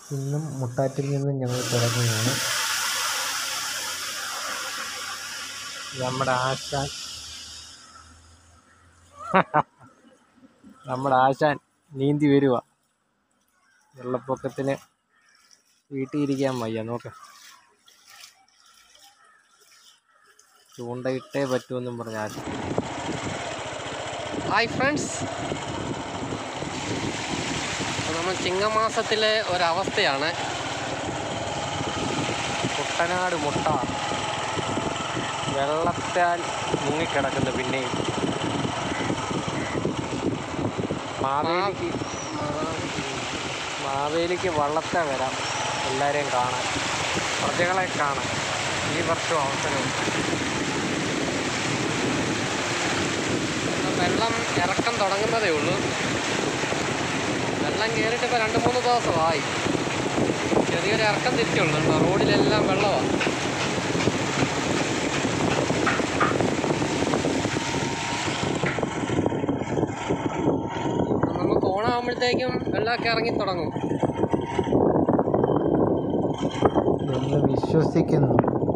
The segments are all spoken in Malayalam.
ഇന്നും മുട്ടാറ്റിൽ നിന്നും ഞങ്ങൾ തുടങ്ങുകയാണ് നമ്മുടെ ആശാൻ നമ്മുടെ ആശാൻ നീന്തി വരുക വെള്ളപ്പൊക്കത്തിന് വീട്ടിൽ ഇരിക്കാൻ വയ്യ നോക്ക് ചൂണ്ടയിട്ടേ പറ്റുമെന്നും പറഞ്ഞ ആശാൻ ഹായ് ഫ്രണ്ട്സ് നമ്മൾ ചിങ്ങമാസത്തിലെ ഒരവസ്ഥയാണ് കുട്ടനാട് മുട്ട വെള്ളത്താൽ മുങ്ങിക്കിടക്കുന്നു പിന്നെയും മാവേലിക്ക് മാവേലിക്ക് വള്ളത്തെ വരാം എല്ലാവരെയും കാണാൻ പ്രജകളെ കാണാൻ ഈ വർഷം അവസരവും വെള്ളം ഇറക്കം തുടങ്ങുന്നതേ ഉള്ളൂ വെള്ളം കയറിയിട്ട് ഇപ്പോൾ രണ്ട് മൂന്ന് ദിവസമായി ചെറിയൊരു ഇറക്കം തിരിച്ചുള്ളൂ കേട്ടോ റോഡിലെല്ലാം വെള്ളമാണ് നമുക്ക് ഓണാകുമ്പോഴത്തേക്കും വെള്ളമൊക്കെ ഇറങ്ങി തുടങ്ങും എന്ന് വിശ്വസിക്കുന്നു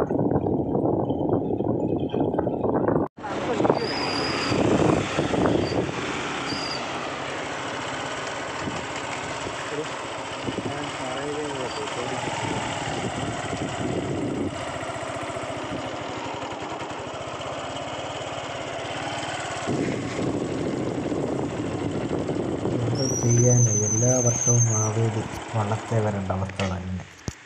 എന്ത് ചെയ്യാന് എല്ലാ വർഷവും മാവേലി വള്ളത്തെ വരേണ്ട അവസ്ഥ തന്നെ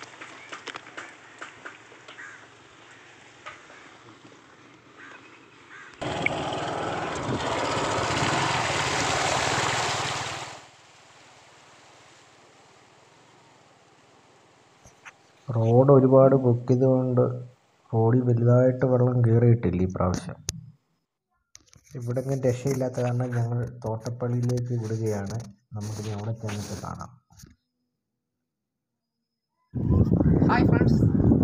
റോഡ് ഒരുപാട് പൊക്കിയതുകൊണ്ട് റോഡിൽ വലുതായിട്ട് വെള്ളം കയറിയിട്ടില്ല ഈ പ്രാവശ്യം ഇവിടെങ്ങും രക്ഷയില്ലാത്ത കാരണം ഞങ്ങൾ തോട്ടപ്പള്ളിയിലേക്ക് വിടുകയാണ് നമുക്കിനി അവിടെ ചെന്നിട്ട് കാണാം ഹായ് ഫ്രണ്ട്സ്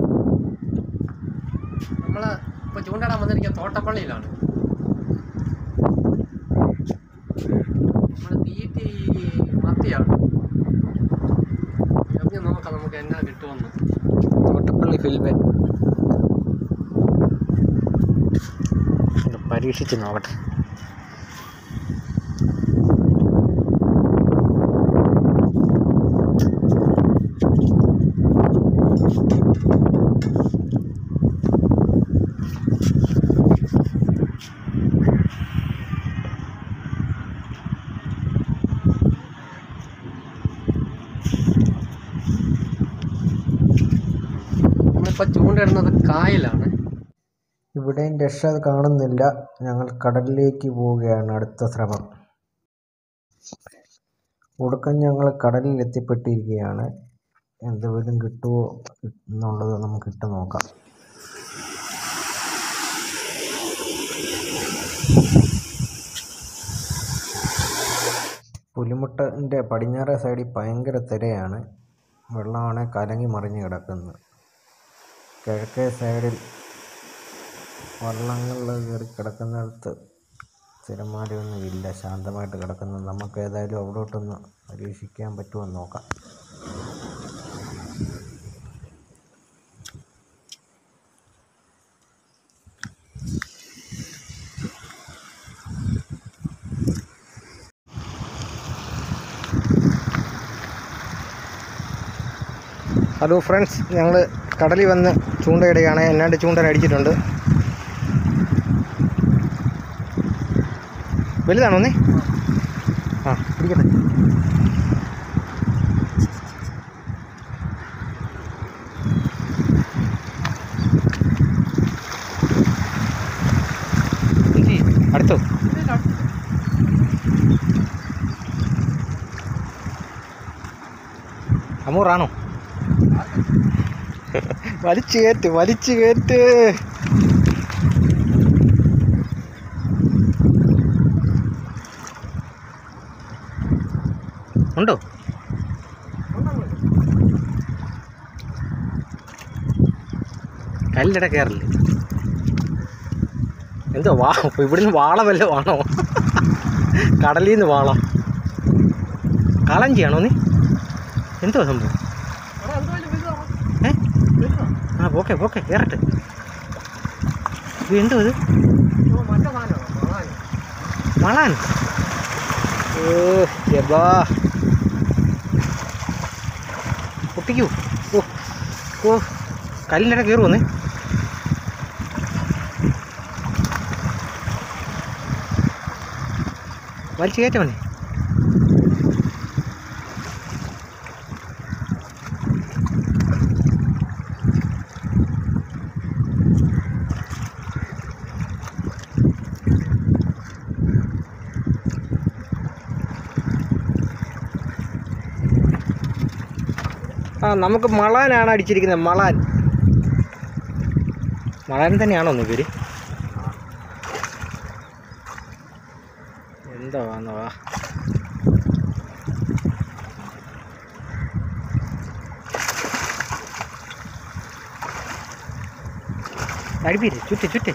നമ്മൾ ഇപ്പോൾ ചൂണ്ടാടാൻ വന്നിരിക്കുക തോട്ടപ്പള്ളിയിലാണ് നമ്മൾ തീറ്റി മത്തിയാണ് എറിഞ്ഞ് നോക്കാം നമുക്ക് എന്നാ കിട്ടുമെന്ന് തോട്ടപ്പള്ളി ഫിൽമേ പരീക്ഷിച്ച് നോക്കട്ടെ നമ്മളിപ്പോൾ ചൂണ്ടയിടുന്നത് കായലാണ് ഇവിടെയും രക്ഷ കാണുന്നില്ല ഞങ്ങൾ കടലിലേക്ക് പോവുകയാണ് അടുത്ത ശ്രമം ഒടുക്കം ഞങ്ങൾ കടലിൽ എത്തിപ്പെട്ടിരിക്കുകയാണ് എന്തെങ്കിലും കിട്ടുമോ എന്നുള്ളത് നമുക്ക് ഇട്ട് നോക്കാം പുലിമുട്ടൻ്റെ പടിഞ്ഞാറേ സൈഡിൽ ഭയങ്കര തിരയാണ് വെള്ളമാണ് കലങ്ങി മറിഞ്ഞ് കിടക്കുന്നത് കിഴക്കേ സൈഡിൽ വള്ളങ്ങളിൽ കയറി കിടക്കുന്നിടത്ത് തിരമാലയൊന്നും ഇല്ല ശാന്തമായിട്ട് കിടക്കുന്നത് നമുക്ക് ഏതായാലും അവിടോട്ടൊന്ന് പരീക്ഷിക്കാൻ പറ്റുമോ എന്ന് നോക്കാം ഹലോ ഫ്രണ്ട്സ് ഞങ്ങൾ കടലിൽ വന്ന് ചൂണ്ടയിടുകയാണ് എന്നാണ്ട് ചൂണ്ടൻ അടിച്ചിട്ടുണ്ട് വലുതാണോ ഒന്നേ ആ പിടിക്കട്ടെ എന്തി അടുത്തോ അമൂറാണോ വലിച്ചു കയറ്റ് വലിച്ചു കയറ്റ് ഉണ്ടോ കല്ലിട കയറില്ലേ എന്തോ വാ ഇവിടുന്ന് വാള വല്ല ആണോ കടലിൽ നിന്ന് വാള കളഞ്ചിയാണോ നീ എന്തോ സംഭവം ഏ ആ പോക്കെ പോക്കെ കയറട്ടെ ഇത് എന്തോ ഇത് മളാൻ ഓ എബാ പൊട്ടിക്കൂ ഓ ഓ കല്ലിൻ്റെ കയറുവന്നേ വലിച്ചു കയറ്റമല്ലേ ആ നമുക്ക് മളാനാണ് അടിച്ചിരിക്കുന്നത് മളാൻ മളാൻ തന്നെയാണോ ഒന്ന് പേര് എന്താ വാന്നവാ അടിപ്പീര് ചുറ്റ് ചുറ്റ്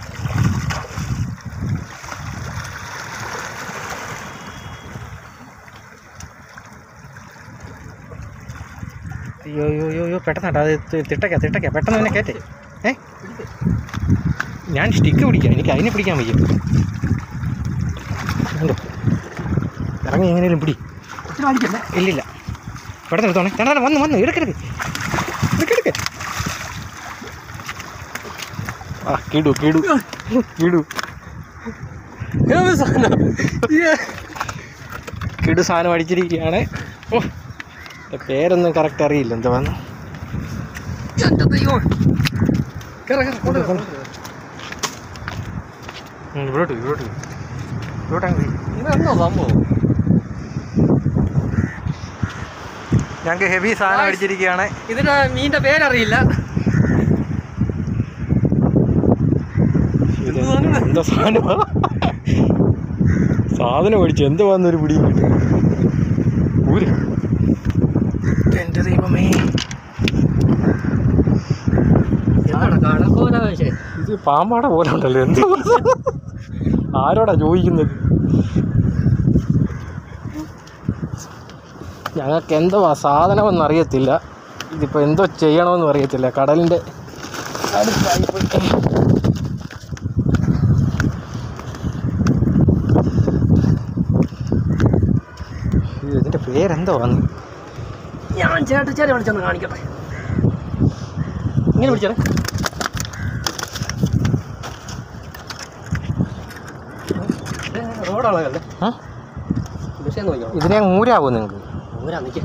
അയ്യോ അയ്യോ അയ്യോ അയ്യോ പെട്ടെന്ന് കേട്ടോ അത് തി- തിട്ടയ്ക്ക തിട്ടയ്ക്ക പെട്ടെന്ന് തന്നെ കയറ്റേ ഏ ഞാൻ സ്റ്റിക്ക് പിടിക്കാം എനിക്ക് അതിനെ പിടിക്കാൻ വയ്യ കണ്ടോ ഇറങ്ങി എങ്ങനെയും പിടി ഇല്ലില്ല പെട്ടെന്ന് എടുത്തോണേ ചേട്ടാ വന്ന് വന്ന് എടുക്കെടുക്ക് എടുക്കെടുക്ക് ആ കിടു കിടു കിടു കിടു സാധനം അടിച്ചിരിക്കുകയാണ് ഓ ഇതിന്റെ പേരൊന്നും കറക്റ്റ് അറിയില്ല എന്താ വന്ന് ഇവിടോട്ട് ഇവിടോട്ട് ഇവിടോട്ടങ്ങ് പോയി ഇതെന്തോ സംഭവം ഞങ്ങൾക്ക് ഹെവി സാധനം അടിച്ചിരിക്കുകയാണ് ഇതിന് മീനിന്റെ പേരറിയില്ല ഇത് എന്താ സാധനമാ സാധനം അടിച്ചു എന്ത് വന്നൊരു പിടിയും കിട്ടി ഊര് എൻ്റെ ദൈവമേ എന്താണ് കടക്കോല പക്ഷേ ഇത് പാമ്പാട പോലെ ഉണ്ടല്ലോ എന്ത് ആരോടാ ചോദിക്കുന്നത് ഞങ്ങൾക്ക് എന്തുവാ സാധനമെന്ന് അറിയത്തില്ല ഇതിപ്പോൾ എന്തോ ചെയ്യണമെന്നും അറിയത്തില്ല കടലിൻ്റെ അടുത്തായിപ്പോയി ഇത് ഇതിൻ്റെ പേരെന്തോ വന്നു ഞാൻ ചേട്ടച്ചാരെ വിളിച്ചൊന്ന് കാണിക്കട്ടെ ഇങ്ങനെ പിടിച്ചേ റോഡുള്ളതല്ലേ ആ വിഷയം നോക്കിയോ ഇതിനെ മൂരാവോ നിങ്ങൾക്ക് ഊരാ നിൽക്കേ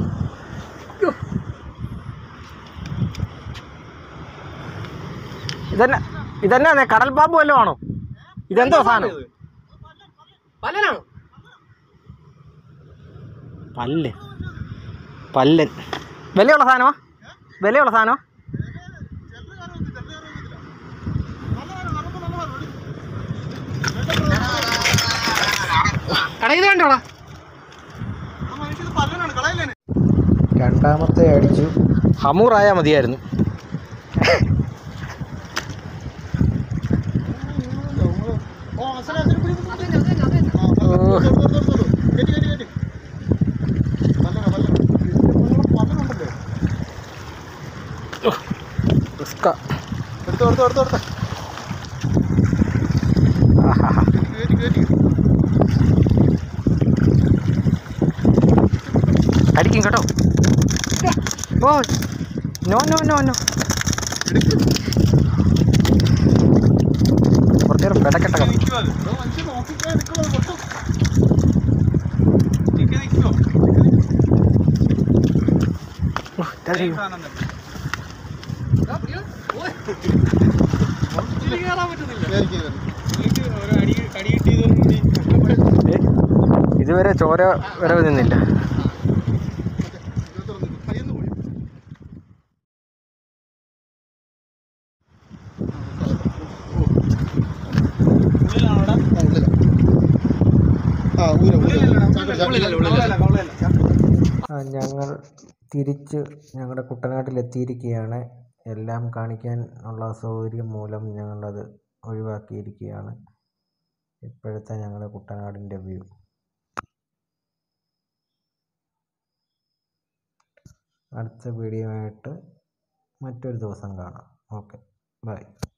ഇതന്നെ ഇതന്നെ കടൽ പാമ്പ് വല്ലതും ആണോ ഇതെന്തോ സാധനം പല്ലനാണോ പല്ലൻ പല്ലൻ വിലയുള്ള സാധനമാ വിലയുള്ള സാധനമാ എടാ ഇത് കണ്ടോടാ രണ്ടാമത്തെ അടിച്ചു ഹമൂറായാൽ മതിയായിരുന്നു ഓ, റിസ്കാ. ആഹാഹാ. അടിക്കും കേട്ടോ oh no no no no കുറച്ച് നേരം പെടക്കെട്ട കിടന്നു ഓ, ഇതാ ചെയ്യും. ഏ, ഇതുവരെ ചോര വരവ് നിന്നില്ല ഞങ്ങൾ തിരിച്ച് ഞങ്ങളുടെ കുട്ടനാട്ടിലെത്തിയിരിക്കുകയാണ് എല്ലാം കാണിക്കാൻ ഉള്ള അസൗകര്യം മൂലം ഞങ്ങളത് ഒഴിവാക്കിയിരിക്കുകയാണ് ഇപ്പോഴത്തെ ഞങ്ങളുടെ കുട്ടനാടിൻ്റെ വ്യൂ അടുത്ത വീഡിയോ ആയിട്ട് മറ്റൊരു ദിവസം കാണാം ഓക്കെ ബൈ